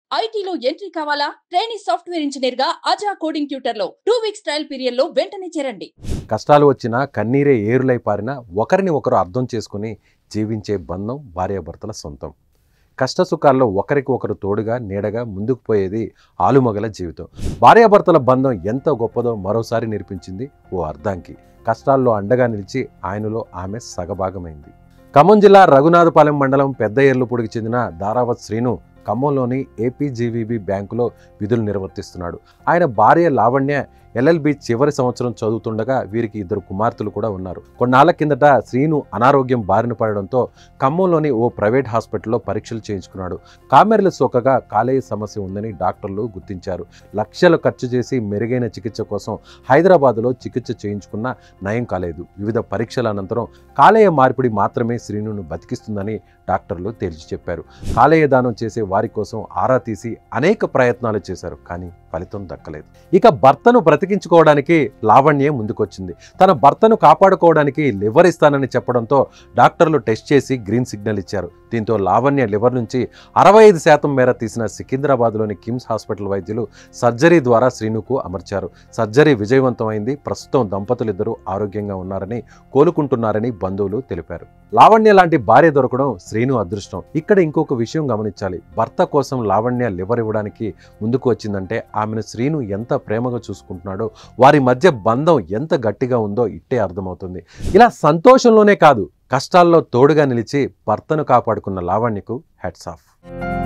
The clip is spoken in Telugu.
ఐటీలో ఎంట్రీ కావాలా ట్రైనింగ్ సాఫ్ట్వేర్ ఇంజనీర్ గా అజా కోడింగ్ ట్యూటర్ లో టూ వీక్స్ ట్రయల్ పీరియడ్ లో వెంటనే చేరండి కష్టాలు వచ్చినా కన్నీరే ఏరులై పారినా ఒకరిని ఒకరు అర్థం చేసుకుని జీవించే బంధం భార్యాభర్తల సొంతం కష్ట సుఖాల్లో ఒకరికి ఒకరు తోడుగా నీడగా ముందుకు పోయేది ఆలుమగల జీవితం భార్యాభర్తల బంధం ఎంత గొప్పదో మరోసారి నిరూపించింది ఓ అర్ధాంకి కష్టాల్లో అండగా నిలిచి ఆయనలో ఆమె సగభాగమైంది ఖమ్మం జిల్లా రఘునాథపాలెం మండలం పెద్ద ఎర్లుపూడికి చెందిన దారావత్ శ్రీను ఖమ్మంలోని ఏపీజీవీబీ బ్యాంకులో విధులు నిర్వర్తిస్తున్నాడు ఆయన భార్య లావణ్య ఎల్ఎల్బి చివరి సంవత్సరం చదువుతుండగా వీరికి ఇద్దరు కుమార్తెలు కూడా ఉన్నారు కొన్నాళ్ల కిందట శ్రీను అనారోగ్యం బారిన పడడంతో ఖమ్మంలోని ఓ ప్రైవేట్ హాస్పిటల్లో పరీక్షలు చేయించుకున్నాడు కామెర్ల సోకగా కాలేయ సమస్య ఉందని డాక్టర్లు గుర్తించారు లక్షలు ఖర్చు చేసి మెరుగైన చికిత్స కోసం హైదరాబాద్లో చికిత్స చేయించుకున్న నయం కాలేదు వివిధ పరీక్షల అనంతరం కాలేయ మార్పిడి మాత్రమే శ్రీనును బతికిస్తుందని డాక్టర్లు తేల్చి చెప్పారు కాలేయ దానం చేసే వారి కోసం ఆరా తీసి అనేక ప్రయత్నాలు చేశారు కానీ ఫలితం దక్కలేదు ఇక భర్తను బ్రతికించుకోవడానికి లావణ్యే ముందుకొచ్చింది తన భర్తను కాపాడుకోవడానికి లివర్ ఇస్తానని చెప్పడంతో డాక్టర్లు టెస్ట్ చేసి గ్రీన్ సిగ్నల్ ఇచ్చారు దీంతో లావణ్య లివర్ నుంచి అరవై ఐదు శాతం మేర తీసిన సికింద్రాబాద్లోని కిమ్స్ హాస్పిటల్ వైద్యులు సర్జరీ ద్వారా శ్రీనుకు అమర్చారు సర్జరీ విజయవంతమైంది ప్రస్తుతం దంపతులిద్దరూ ఆరోగ్యంగా ఉన్నారని కోలుకుంటున్నారని బంధువులు తెలిపారు లావణ్య లాంటి భార్య దొరకడం శ్రీను అదృష్టం ఇక్కడ ఇంకొక విషయం గమనించాలి భర్త కోసం లావణ్య లివర్ ఇవ్వడానికి ముందుకు వచ్చిందంటే ఆమెను శ్రీను ఎంత ప్రేమగా చూసుకుంటున్నాడో వారి మధ్య బంధం ఎంత గట్టిగా ఉందో ఇట్టే అర్థమవుతుంది ఇలా సంతోషంలోనే కాదు కష్టాల్లో తోడుగా నిలిచి భర్తను కాపాడుకున్న లావణ్యకు హెడ్స్ ఆఫ్